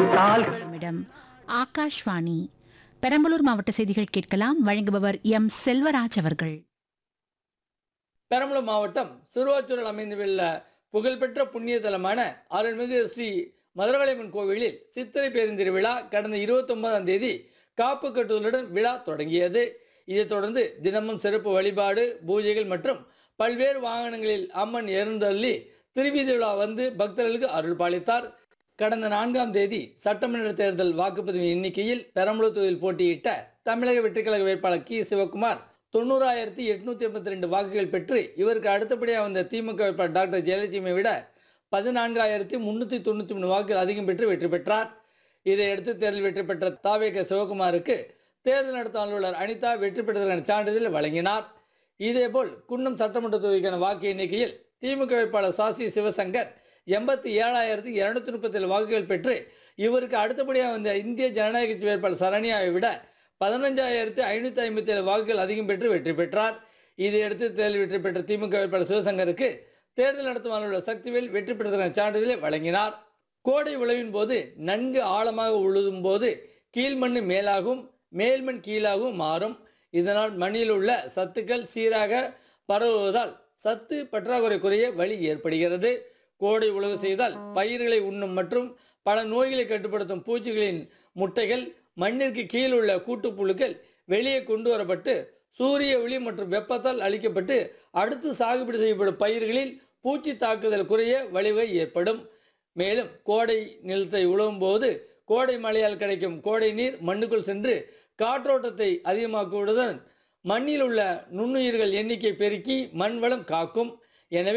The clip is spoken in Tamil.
கால்கள் இடம் ஆகாஷ்வாணி பெரம்பலூர் மாவட்ட செய்திகள் கேட்கலாம் வழங்குபவர் எம் செல்வராஜ் அவர்கள் பெரம்பலூர் மாவட்டம் சிறுவாச்சூரில் அமைந்துள்ள புகழ்பெற்ற புண்ணிய தலமான அருள்மிகு ஸ்ரீ மதுரகாளியம்மன் கோவிலில் சித்திரை பேருந்திருவிழா கடந்த இருபத்தி ஒன்பதாம் தேதி காப்பு கட்டுதலுடன் விழா தொடங்கியது இதைத் தொடர்ந்து தினமும் சிறப்பு வழிபாடு பூஜைகள் மற்றும் பல்வேறு வாகனங்களில் அம்மன் எழுந்தள்ளி திருவீதி விழா வந்து பக்தர்களுக்கு அருள் பாலித்தார் கடந்த நான்காம் தேதி சட்டமன்ற தேர்தல் வாக்குப்பதிவு எண்ணிக்கையில் பெரம்பலூர் தொகுதியில் போட்டியிட்ட தமிழக வெற்றிக்கழக வேட்பாளர் கி சிவகுமார் தொண்ணூறாயிரத்தி எட்நூத்தி எண்பத்தி ரெண்டு வாக்குகள் பெற்று இவருக்கு அடுத்தபடியாக வந்த திமுக வேட்பாளர் டாக்டர் ஜெயலட்சுமியை விட பதினான்காயிரத்தி முன்னூற்றி தொண்ணூற்றி மூணு வாக்குகள் அதிகம் பெற்று வெற்றி பெற்றார் இதையடுத்து தேர்தல் வெற்றி பெற்ற தாவேக சிவகுமாருக்கு தேர்தல் நடத்தும் அலுவலர் அனிதா வெற்றி பெற்றதற்கான சான்றிதழ் வழங்கினார் இதேபோல் குன்னம் சட்டமன்ற தொகுதிக்கான வாக்கு எண்ணிக்கையில் திமுக வேட்பாளர் சாசி சிவசங்கர் எண்பத்தி ஏழாயிரத்தி இருநூத்தி முப்பத்தி ஏழு வாக்குகள் பெற்று இவருக்கு அடுத்தபடியாக வந்த இந்திய ஜனநாயக கட்சி வேட்பாளர் சரண்யாவை விட பதினஞ்சாயிரத்தி ஐநூற்றி ஐம்பத்தி ஏழு வாக்குகள் அதிகம் பெற்று வெற்றி பெற்றார் இதையடுத்து தேர்தல் வெற்றி பெற்ற திமுக வேட்பாளர் சிவசங்கருக்கு தேர்தல் நடத்தும் அலுவலர் சக்திவேல் வெற்றி பெற்றதற்கான சான்றிதழை வழங்கினார் கோடை உழவின் போது நன்கு ஆழமாக உழுதும் போது கீழ்மண் மேலாகும் மேல்மண் கீழாகவும் மாறும் இதனால் மண்ணில் உள்ள சத்துக்கள் சீராக பரவுவதால் சத்து பற்றாக்குறை குறைய வழி ஏற்படுகிறது கோடை உழவு செய்தால் பயிர்களை உண்ணும் மற்றும் பல நோய்களை கட்டுப்படுத்தும் பூச்சிகளின் முட்டைகள் மண்ணிற்கு கீழ் உள்ள கூட்டுப்புழுக்கள் வெளியே கொண்டு வரப்பட்டு சூரிய ஒளி மற்றும் வெப்பத்தால் அளிக்கப்பட்டு அடுத்து சாகுபடி செய்யப்படும் பயிர்களில் பூச்சி தாக்குதல் குறைய வழிவகை ஏற்படும் மேலும் கோடை நிலத்தை உழவும் போது கோடை மழையால் கிடைக்கும் கோடை நீர் மண்ணுக்குள் சென்று காற்றோட்டத்தை அதிகமாக்குவதுடன் மண்ணில் உள்ள நுண்ணுயிர்கள் எண்ணிக்கை பெருக்கி மண் வளம் காக்கும்